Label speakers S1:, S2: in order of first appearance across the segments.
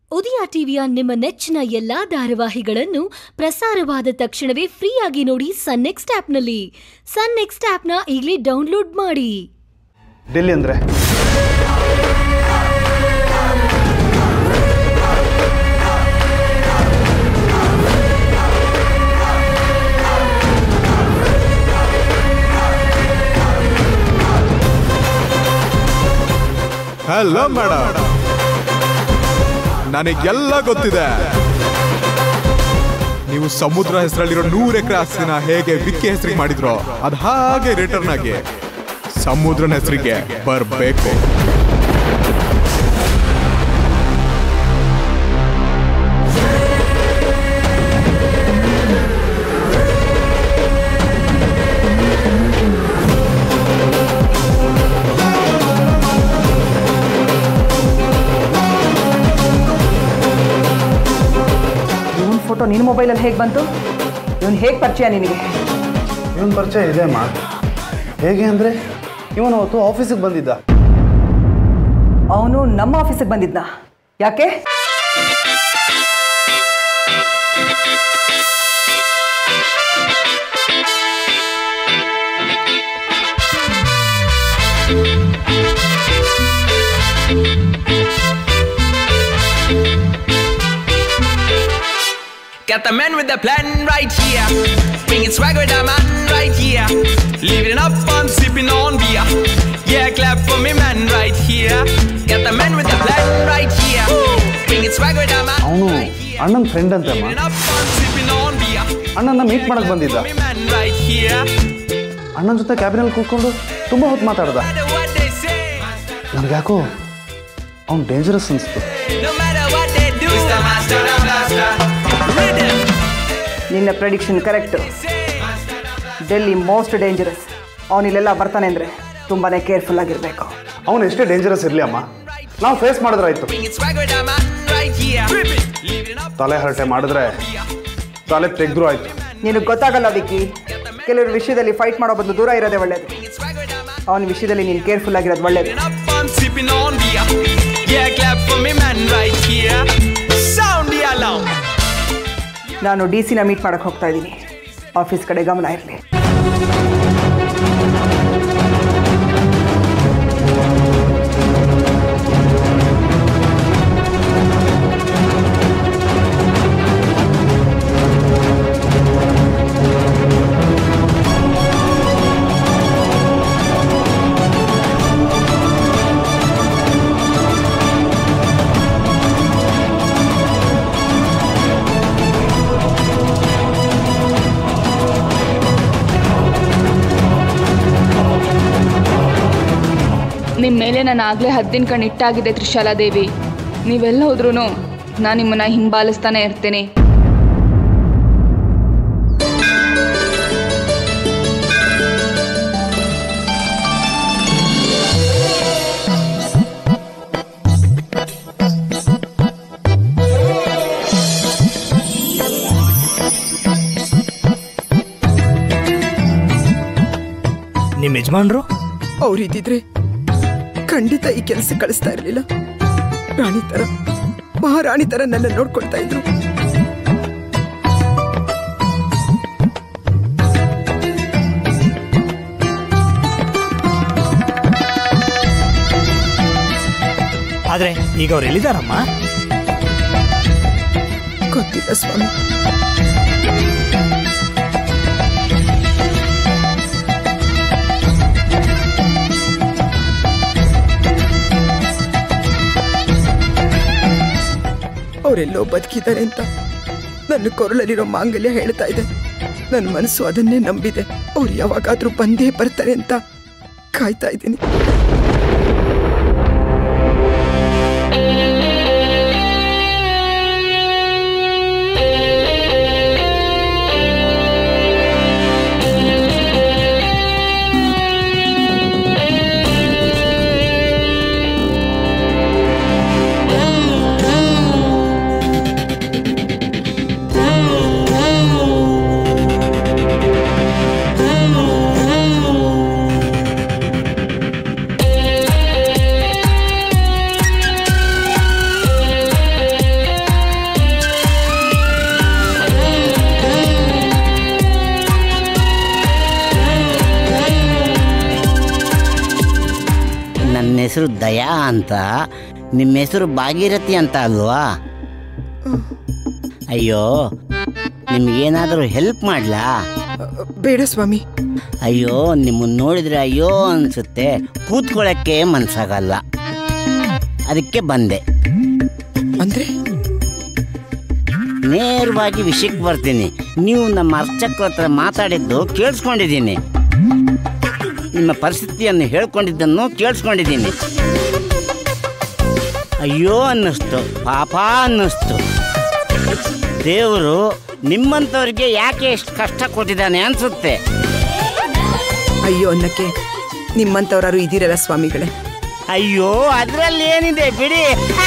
S1: ಉದಯ ಟಿವಿಯ ನಿಮ್ಮ ನೆಚ್ಚಿನ ಎಲ್ಲಾ ಧಾರಾವಾಹಿಗಳನ್ನು ಪ್ರಸಾರವಾದ ತಕ್ಷಣವೇ ಫ್ರೀಯಾಗಿ ನೋಡಿ ಸನ್ ನೆಕ್ಸ್ಟ್ ಆಪ್ನಲ್ಲಿ ಸನ್ ನೆಕ್ಸ್ಟ್ ಆಪ್ನ ಈಗಲೇ ಡೌನ್ಲೋಡ್ ಮಾಡಿ
S2: ಡೆಲ್ಲಿ ಅಂದರೆ
S3: ಹಲೋ ಮೇಡಮ್ ನನಗೆಲ್ಲ ಗೊತ್ತಿದೆ ನೀವು ಸಮುದ್ರ ಹೆಸರಲ್ಲಿರೋ ನೂರು ಎಕರೆ ಆಸ್ತಿನ ಹೇಗೆ ವಿಕ್ಕಿ ಹೆಸರಿಗೆ ಮಾಡಿದ್ರೋ ಅದು ಹಾಗೆ ರಿಟರ್ನ್ ಆಗಿ ಸಮುದ್ರನ ಹೆಸರಿಗೆ ಬರಬೇಕು
S4: ಇವನ್ ಫೋಟೋ ನಿನ್ನ ಮೊಬೈಲಲ್ಲಿ ಹೇಗೆ ಬಂತು ಇವನು ಹೇಗೆ ಪರಿಚಯ ನಿನಗೆ
S2: ಇವನ್ ಪರಿಚಯ ಇದೆ ಅಮ್ಮ ಹೇಗೆ ಅಂದರೆ ಇವನು ಅವತ್ತು ಆಫೀಸಿಗೆ ಬಂದಿದ್ದ
S4: ಅವನು ನಮ್ಮ ಆಫೀಸಿಗೆ ಬಂದಿದ್ದ ಯಾಕೆ
S5: Got the man with the plan right here. Bringing swag with the man right here. Living up on sipping on beer. Yeah, clap for me, man right here. Got the man with the plan right here. Bringing swag with the man
S2: ಅವನು
S5: right here.
S2: ಅಣ್ಣನ friend ಅಂತೆ ಅಮ್ಮ
S5: Living up on sipping on beer.
S2: ಅಣ್ಣನ meet ಮಾಡಕ್ ಬಂದಿದ್ದ
S5: For me, man right here.
S2: ಅಣ್ಣನ ಜೊತೆ ಕ್ಯಾಬಿನಲ್ಲಿ ಕೂತ್ಕೊಂಡು ತುಂಬ ಹೊತ್ತು ಮಾತಾಡ್ದ
S5: No matter what they say.
S2: ನನಗೆ ಯಾಕೋ ಅವ್ನು ಡೇಂಜರಸ್ ಅನಿಸ್ತು
S5: No matter what they do. It's the master of blaster. Rhythm.
S4: ನಿನ್ನ prediction correct Delhi most dangerous ಅವನಿಲ್ಲೆಲ್ಲ ಬರ್ತಾನೆ ಅಂದರೆ ತುಂಬಾ ಕೇರ್ಫುಲ್ ಆಗಿರಬೇಕು
S2: ಅವನು ಎಷ್ಟೇ ಡೇಂಜರಸ್ ಇರಲಿ ಅಮ್ಮ ನಾವು ಫೇಸ್ ಮಾಡಿದ್ರಾಯ್ತು
S5: Bringing swag with the man right here. Living up
S2: ತಲೆ ಹರಟೆ ಮಾಡಿದ್ರೆ ತಲೆ ತೆಗೆದ್ರು ಆಯ್ತು
S4: ನಿನಗೆ ಗೊತ್ತಾಗಲ್ಲ ವಿಕ್ಕಿ ಕೆಲವ್ರ ವಿಷಯದಲ್ಲಿ ಫೈಟ್ ಮಾಡೋ ಬದಲು ದೂರ ಇರೋದೇ ಒಳ್ಳೇದು
S5: swag with the man.
S4: ಅವನ ವಿಷಯದಲ್ಲಿ ನೀನು ಕೇರ್ಫುಲ್ ಆಗಿರೋದು ಒಳ್ಳೇದು
S5: Living up on sipping on beer. Yeah, clap for me, man, right here. Sound the alarm.
S4: ನಾನು ಡಿ ಸಿನ ಮೀಟ್ ಮಾಡಕ್ಕೆ ಹೋಗ್ತಾ ಇದ್ದೀನಿ ಆಫೀಸ್ ಕಡೆ ಗಮನ ಇರಲಿ
S6: ನಿಮ್ಮ ಮೇಲೆ ನಾನು ಆಗಲೇ ಹದ್ದಿನ ಕಣ್ಣು ಇಟ್ಟಾಗಿದೆ ತ್ರಿಶಾಲಾದೇವಿ ನೀವೆಲ್ಲ ಹೋದ್ರೂ ನಾನು ನಿಮ್ಮನ್ನ ಹಿಂಬಾಲಿಸ್ತಾನೆ ಇರ್ತೀನಿ
S7: ನಿಮ್ಮ ಯಜಮಾನ್ರು
S8: ಅವರಿದ್ದಿದ್ರೆ ಖಂಡಿತ ಈ ಕೆಲಸ ಕಳಿಸ್ತಾ ಇರಲಿಲ್ಲ ರಾಣಿ ತರ ಮಹಾರಾಣಿ ತರ ನನ್ನ ನೋಡ್ಕೊಳ್ತಾ ಇದ್ರು
S7: ಆದ್ರೆ ಈಗ ಅವ್ರು ಎಲ್ಲಿದಾರಮ್ಮ
S8: ಗೊತ್ತಿಲ್ಲ ಸ್ವಾಮಿ ಅವರೆಲ್ಲೋ ಬದುಕಿದ್ದಾರೆ ಅಂತ ನನ್ನ ಕೊರಳಲ್ಲಿರೋ ಮಾಂಗಲ್ಯ ಹೇಳ್ತಾ ಇದೆ ನನ್ನ ಮನಸ್ಸು ಅದನ್ನೇ ನಂಬಿದೆ ಅವ್ರು ಯಾವಾಗಾದ್ರೂ ಬಂದೇ ಬರ್ತಾರೆ ಅಂತ ಕಾಯ್ತಾ ಇದ್ದೀನಿ
S9: ಹೆಸರು ದಯಾ ಅಂತ ನಿಮ್ಮ ಹೆಸರು ಭಾಗೀರಥಿ ಅಂತ ಅಲ್ವಾ ಅಯ್ಯೋ ನಿಮ್ಗೇನಾದರೂ ಹೆಲ್ಪ್ ಮಾಡ್ಲಾ
S8: ಬೇಡ ಸ್ವಾಮಿ
S9: ಅಯ್ಯೋ ನಿಮ್ಮನ್ನ ನೋಡಿದ್ರೆ ಅಯ್ಯೋ ಅನ್ಸುತ್ತೆ ಕೂತ್ಕೊಳ್ಳೋಕ್ಕೆ ಮನ್ಸಾಗಲ್ಲ ಅದಕ್ಕೆ ಬಂದೆ
S8: ಅಂದ್ರೆ
S9: ನೇರವಾಗಿ ವಿಷಯಕ್ಕೆ ಬರ್ತೀನಿ ನೀವು ನಮ್ಮ ಅರ್ಚಕ್ರ ಹತ್ರ ಮಾತಾಡಿದ್ದು ಕೇಳಿಸ್ಕೊಂಡಿದ್ದೀನಿ ನಿಮ್ಮ ಪರಿಸ್ಥಿತಿಯನ್ನು ಹೇಳ್ಕೊಂಡಿದ್ದನ್ನು ಕೇಳಿಸ್ಕೊಂಡಿದ್ದೀನಿ ಅಯ್ಯೋ ಅನ್ನಿಸ್ತು ಪಾಪ ಅನ್ನಿಸ್ತು ದೇವರು ನಿಮ್ಮಂಥವ್ರಿಗೆ ಯಾಕೆ ಎಷ್ಟು ಕಷ್ಟ ಕೊಟ್ಟಿದ್ದಾನೆ ಅನ್ಸುತ್ತೆ
S8: ಅಯ್ಯೋ ಅನ್ನಕ್ಕೆ ನಿಮ್ಮಂಥವ್ರಾರು ಇದ್ದೀರಲ್ಲ ಸ್ವಾಮಿಗಳೇ
S9: ಅಯ್ಯೋ ಅದ್ರಲ್ಲಿ ಏನಿದೆ ಬಿಡಿ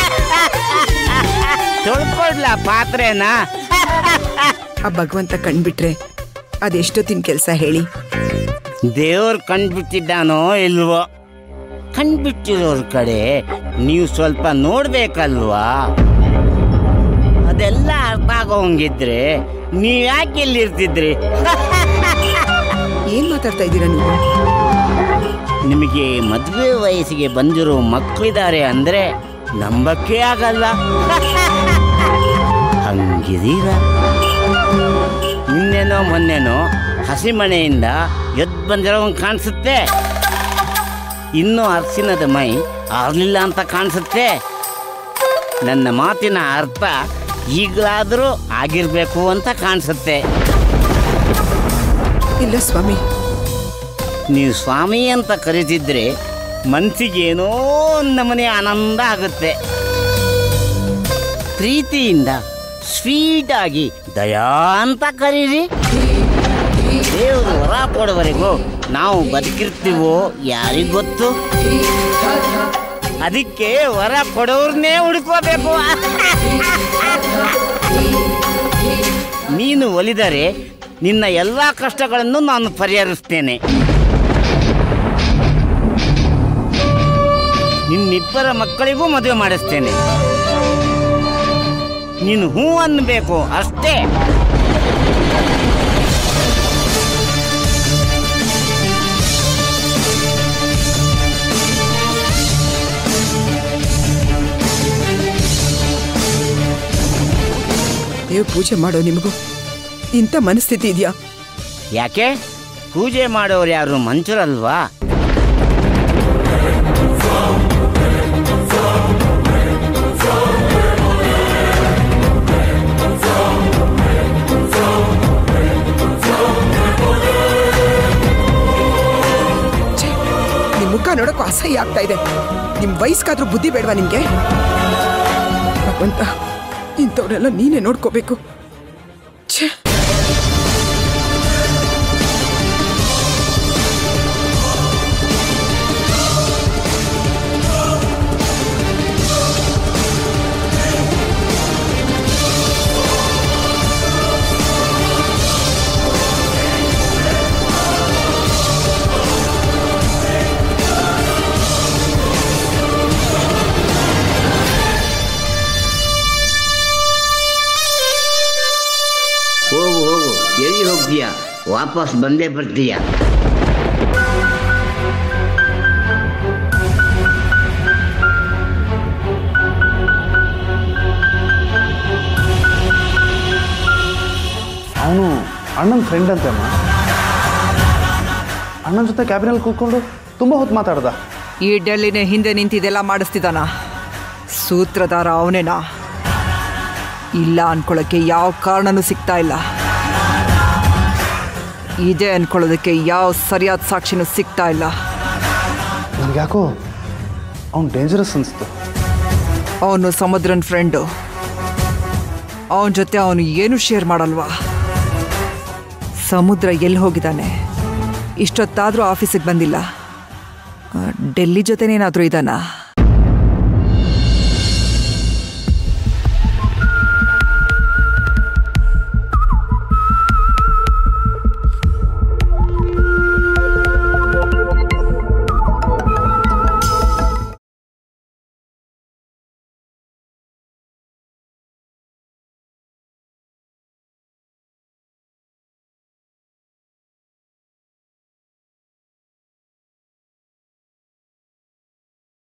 S9: ತೊಳ್ಕೊಡ್ಲ ಪಾತ್ರೆನ
S8: ಆ ಭಗವಂತ ಕಣ್ಬಿಟ್ರೆ ಅದೆಷ್ಟೊತ್ತಿನ ಕೆಲಸ ಹೇಳಿ
S9: ದೇವ್ರು ಕಂಡ್ಬಿಟ್ಟಿದ್ದಾನೋ ಇಲ್ವೋ ಕಂಡ್ಬಿಟ್ಟಿರೋರ್ ಕಡೆ ನೀವು ಸ್ವಲ್ಪ ನೋಡ್ಬೇಕಲ್ವಾ ಅದೆಲ್ಲ ಅರ್ಥ ಆಗೋಂಗಿದ್ರೆ ನೀವ್ ಯಾಕೆ ಇಲ್ಲಿರ್ತಿದ್ರಿ
S8: ಏನ್ ಮಾತಾಡ್ತಾ ಇದ್ದೀರಾ ನೀವು
S9: ನಿಮಗೆ ಮದುವೆ ವಯಸ್ಸಿಗೆ ಬಂದಿರೋ ಮಕ್ಕಳಿದ್ದಾರೆ ಅಂದ್ರೆ ನಂಬಕ್ಕೆ ಆಗಲ್ಲ ಹಂಗಿದೀರ ನಿನ್ನೆನೋ ಮೊನ್ನೆನೋ ಹಸಿಮಣೆಯಿಂದ ಎದ್ದು ಬಂದಿರೋಂಗೆ ಕಾಣಿಸುತ್ತೆ ಇನ್ನೂ ಅರ್ಸಿನದ ಮೈ ಆರ್ಲಿಲ್ಲ ಅಂತ ಕಾಣಿಸುತ್ತೆ ನನ್ನ ಮಾತಿನ ಅರ್ಥ ಈಗಲಾದರೂ ಆಗಿರ್ಬೇಕು ಅಂತ ಕಾಣಿಸುತ್ತೆ
S8: ಇಲ್ಲ ಸ್ವಾಮಿ
S9: ನೀವು ಸ್ವಾಮಿ ಅಂತ ಕರೀತಿದ್ರೆ ಮನ್ಸಿಗೇನೋ ನಮನೆ ಆನಂದ ಆಗುತ್ತೆ ಪ್ರೀತಿಯಿಂದ ಸ್ವೀಟ್ ಆಗಿ ದಯಾ ಅಂತ ಕರೀರಿ ದೇವರು ವರ ಕೊಡುವವರೆಗೂ ನಾವು ಬದುಕಿರ್ತೀವೋ ಯಾರಿಗ್ ಗೊತ್ತು ಅದಕ್ಕೆ ವರ ಕೊಡೋರ್ನೇ ಹುಡುಕೋಬೇಕು ನೀನು ಒಲಿದರೆ ನಿನ್ನ ಎಲ್ಲ ಕಷ್ಟಗಳನ್ನು ನಾನು ಪರಿಹರಿಸ್ತೇನೆ ನಿನ್ನಿಬ್ಬರ ಮಕ್ಕಳಿಗೂ ಮದುವೆ ಮಾಡಿಸ್ತೇನೆ ನೀನು ಹೂ ಅನ್ನಬೇಕು ಅಷ್ಟೇ
S8: ದೇವ್ ಪೂಜೆ ಮಾಡೋ ನಿಮಗೂ ಇಂಥ ಮನಸ್ಥಿತಿ ಇದೆಯಾ
S9: ಯಾಕೆ ಪೂಜೆ ಮಾಡೋರು ಯಾರು ಮಂಚರಲ್ವಾ
S8: ನಿಮ್ ಮುಖ ನೋಡಕ್ಕೂ ಅಸಹ್ಯ ಆಗ್ತಾ ಇದೆ ನಿಮ್ ವಯಸ್ಸಾದ್ರೂ ಬುದ್ಧಿ ಬೇಡವಾ ನಿಮ್ಗೆ ಭಗವಂತ ಇಂಥವ್ರೆಲ್ಲ ನೀನೇ ನೋಡ್ಕೋಬೇಕು ಛೇ
S9: ಹೋಗು ಹೋಗು ಎಲ್ಲಿ ಹೋಗ್ತೀಯ ವಾಪಸ್ ಬಂದೇ ಬರ್ತೀಯ
S2: ಅವನು ಅಣ್ಣನ ಫ್ರೆಂಡ್ ಅಂತೆ ಅಮ್ಮ ಅಣ್ಣನ ಜೊತೆ ಕ್ಯಾಬಿನಲ್ಲಿ ಕೂತ್ಕೊಂಡು ತುಂಬ ಹೊತ್ತು ಮಾತಾಡ್ದ
S4: ಈ ಡೆಲ್ಲಿನೇ ಹಿಂದೆ ನಿಂತಿದೆಲ್ಲ ಮಾಡಿಸ್ತಿದ್ದಾನ ಸೂತ್ರಧಾರ ಅವನೇನಾ ಇಲ್ಲ ಅನ್ಕೊಳ್ಳೋಕ್ಕೆ ಯಾವ ಕಾರಣನೂ ಸಿಗ್ತಾ ಇಲ್ಲ ಇದೆ ಅನ್ಕೊಳ್ಳೋದಕ್ಕೆ ಯಾವ ಸರಿಯಾದ ಸಾಕ್ಷಿನೂ ಸಿಗ್ತಾ ಇಲ್ಲ
S2: ನನಗೆ ಯಾಕೋ ಅವ್ನು ಡೇಂಜರಸ್ ಅನಿಸ್ತು
S4: ಅವನು ಸಮುದ್ರನ್ ಫ್ರೆಂಡು ಅವನ ಜೊತೆ ಅವನು ಏನು ಶೇರ್ ಮಾಡಲ್ವಾ ಸಮುದ್ರ ಎಲ್ಲಿ ಹೋಗಿದ್ದಾನೆ ಇಷ್ಟೊತ್ತಾದರೂ ಆಫೀಸಿಗೆ ಬಂದಿಲ್ಲ ಆ, ಡೆಲ್ಲಿ ಜೊತೆನೇನಾದರೂ ಇದ್ದಾನಾ